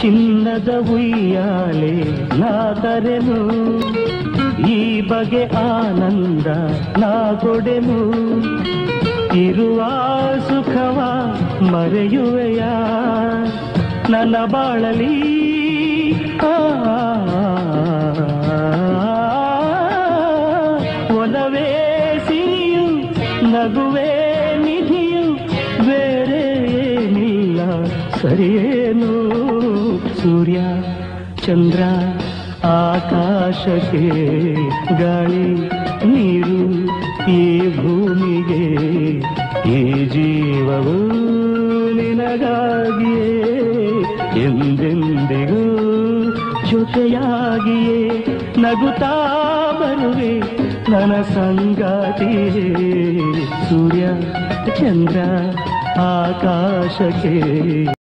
ಚಿನ್ನದ ಉಯ್ಯಾಲೆ ನಾದರೆನು ಈ ಬಗೆ ಆನಂದ ನಾ ಕೊಡೆನು ಇರುವ ಸುಖವ ಮರೆಯುವೆಯ ನನ್ನ ಬಾಳಲಿ ಆ, ಒಲವೇ ಸಿರಿಯು ನಗುವೆ ನಿಧಿಯು ಬೇರೆ ಏನಿಲ್ಲ ಸರಿಯೇನು ಸೂರ್ಯ ಚಂದ್ರ ಆಕಾಶಕ್ಕೆ ಗಾಳಿ ನೀರು ಈ ಭೂಮಿಗೆ ಈ ಜೀವವು ನಿನಗಾಗಿಯೇ ಎಂದೆಂದಿಗೂ ಜೊತೆಯಾಗಿಯೇ ನಗುತ್ತಾ ಬರುವೆ ನನ್ನ ಸಂಗಾತಿ ಸೂರ್ಯ ಚಂದ್ರ ಆಕಾಶಕ್ಕೆ